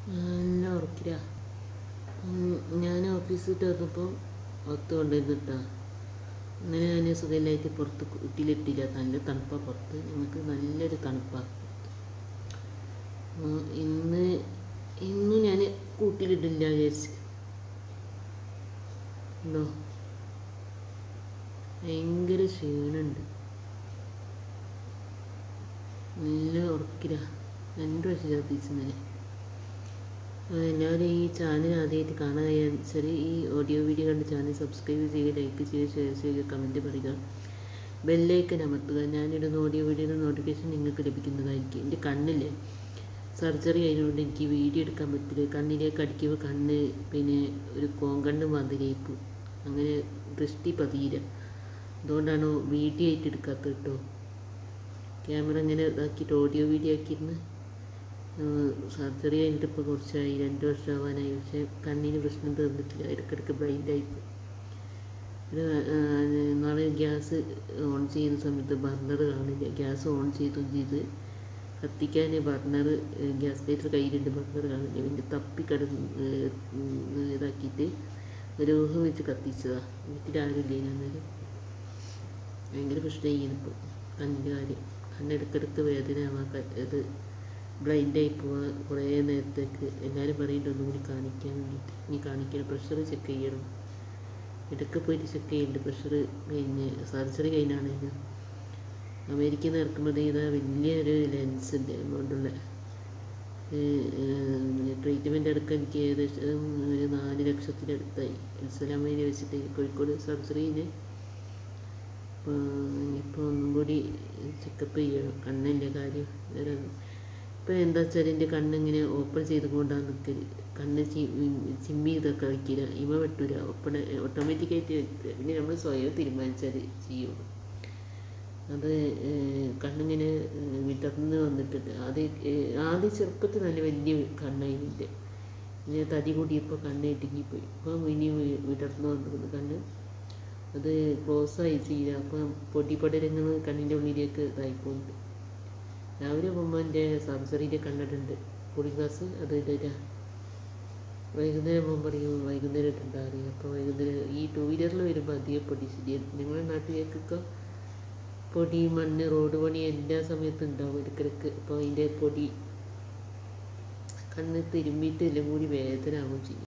നല്ല ഉറക്കില്ല ഞാൻ ഓഫീസിൽ വിട്ട് വന്നപ്പോൾ പുറത്ത് കൊണ്ടുവന്നിട്ടാ ഇന്നലെ ഞാൻ സുഖമില്ലായിട്ട് പുറത്ത് വീട്ടിലിട്ടില്ല നല്ല തണുപ്പാണ് പുറത്ത് ഞങ്ങൾക്ക് നല്ലൊരു തണുപ്പാണ് ഇന്ന് ഇന്ന് ഞാൻ കൂട്ടിലിട്ടില്ല വിചാരിച്ച് ഉണ്ടോ ഭയങ്കര ക്ഷീണമുണ്ട് നല്ല ഉറക്കില്ല രണ്ട് പ്രാവശ്യം ഛർദ്ദിച്ചു ഇന്നലെ എല്ലാവരും ഈ ചാനൽ ആദ്യമായിട്ട് കാണാൻ വെച്ചാൽ ഈ ഓഡിയോ വീഡിയോ കണ്ട് ചാനൽ സബ്സ്ക്രൈബ് ചെയ്യുക ലൈക്ക് ചെയ്യുക ഷെയർ ചെയ്യുക കമൻറ്റ് പറയുക ബെല്ലൈക്കൻ അമർത്തുക ഞാനിടുന്ന ഓഡിയോ വീഡിയോയുടെ നോട്ടിഫിക്കേഷൻ നിങ്ങൾക്ക് ലഭിക്കുന്നതായിരിക്കും എൻ്റെ കണ്ണില്ലേ സർജറി ആയതുകൊണ്ട് എനിക്ക് വീഡിയോ എടുക്കാൻ പറ്റില്ല കണ്ണിലേക്ക് അടിക്കുമ്പോൾ കണ്ണ് പിന്നെ ഒരു കോങ്കണ്ണ് മാതിരിയായിപ്പോ അങ്ങനെ ദൃഷ്ടി പതിയില്ല അതുകൊണ്ടാണ് വീഡിയോ ആയിട്ട് എടുക്കാത്തത് കേട്ടോ ക്യാമറ ഇങ്ങനെ ഇതാക്കിയിട്ട് ഓഡിയോ വീഡിയോ ആക്കിയിരുന്ന് സർജറി കഴിഞ്ഞിട്ട് ഇപ്പോൾ കുറച്ചായി രണ്ട് വർഷമാവാനായി പക്ഷേ കണ്ണിന് പ്രശ്നം തീർന്നിട്ടില്ല ഇടയ്ക്കിടയ്ക്ക് ബ്ലൈൻഡായിപ്പോൾ ഒരു നാളെ ഗ്യാസ് ഓൺ ചെയ്യുന്ന സമയത്ത് ബർണർ കാണില്ല ഗ്യാസ് ഓൺ ചെയ്തും ചെയ്ത് കത്തിക്കാൻ ബർണർ ഗ്യാസ് ലൈറ്റർ കയ്യിലുണ്ട് ബർണർ കാണില്ല പിന്നെ തപ്പി കിടന്ന് ഇതാക്കിയിട്ട് ഒരു ഊഹം വെച്ച് കത്തിച്ചതാണ് വീട്ടിൽ ആരുമില്ല അന്നേരം ഭയങ്കര പ്രശ്നമായി ഇപ്പോൾ കണ്ണിൻ്റെ കാര്യം കണ്ണിടക്കിടക്ക് വേദന ആവാൻ ഇത് ബ്ലൈൻഡായി പോവാൻ കുറേ നേരത്തേക്ക് എല്ലാവരും പറയുന്നുണ്ട് ഒന്നും കൂടി കാണിക്കാൻ വേണ്ടിയിട്ട് ഇനി കാണിക്കണം പ്രഷർ ചെക്ക് ചെയ്യണം ഇടയ്ക്ക് പോയിട്ട് ചെക്ക് ചെയ്യുന്നുണ്ട് പ്രഷർ പിന്നെ സർജറി കഴിഞ്ഞാണ് ഞാൻ അമേരിക്കയിൽ നിന്ന് ഇറക്കുമ്പോൾ ഇതാ വലിയൊരു ലെൻസ് ഉണ്ട് അതുകൊണ്ടുള്ള ട്രീറ്റ്മെൻറ്റ് എടുക്കാൻ എനിക്ക് ഏകദേശം ഒരു നാല് ലക്ഷത്തിനടുത്തായി എൽസലാമയിൽ വെച്ചിട്ട് കോഴിക്കോട് സർജറിയിൽ ഇപ്പോൾ ഒന്നും കൂടി ചെക്കപ്പ് ചെയ്യണം കണ്ണിൻ്റെ കാര്യം ഇപ്പോൾ എന്താ വെച്ചാൽ എൻ്റെ കണ്ണിങ്ങനെ ഓപ്പൺ ചെയ്തുകൊണ്ടാണ് നിൽക്കൽ കണ്ണ് ചിമ്മി ഇതൊക്കെ വയ്ക്കില്ല ഇമ വെട്ടൂല ഓപ്പൺ ഓട്ടോമാറ്റിക്കായിട്ട് വെക്കുക പിന്നെ നമ്മൾ സ്വയം തീരുമാനിച്ചാൽ ചെയ്യുള്ളൂ അത് കണ്ണിങ്ങനെ വിടർന്ന് വന്നിട്ടുണ്ട് ആദ്യം ആദ്യം ചെറുപ്പത്തിൽ നല്ല വലിയ കണ്ണായില്ല പിന്നെ തടി കൂടിയപ്പോൾ കണ്ണ് ഇടുങ്ങിപ്പോയി ഇപ്പോൾ ഇനി വിടർന്ന് വന്നിരിക്കുന്നു കണ്ണ് അത് ക്ലോസായി ചെയ്യില്ല അപ്പം പൊടിപടലങ്ങൾ കണ്ണിൻ്റെ ഉള്ളിലേക്ക് ഇതായിപ്പോണ്ട് രാവിലെ പോകുമ്പോൾ എൻ്റെ സർജറിൻ്റെ കണ്ടിട്ടുണ്ട് കൂളിംഗ് ഗ്ലാസ് അത് ഇല്ല വൈകുന്നേരം പോകുമ്പോൾ പറയും വൈകുന്നേരം ഇട്ടുണ്ടാകും അപ്പോൾ വൈകുന്നേരം ഈ ടൂ വീലറിൽ വരുമ്പോൾ അധികം പൊടി ശരിയാണ് നിങ്ങളുടെ നാട്ടിലേക്കൊക്കെ പൊടി മണ്ണ് റോഡ് പണി എല്ലാ സമയത്തും ഉണ്ടാവും ഇടയ്ക്കിടയ്ക്ക് അപ്പോൾ അതിൻ്റെ പൊടി കണ്ണ് തിരുമ്മിയിട്ട് എല്ലാം കൂടി വേദന ആവുകയും ചെയ്യും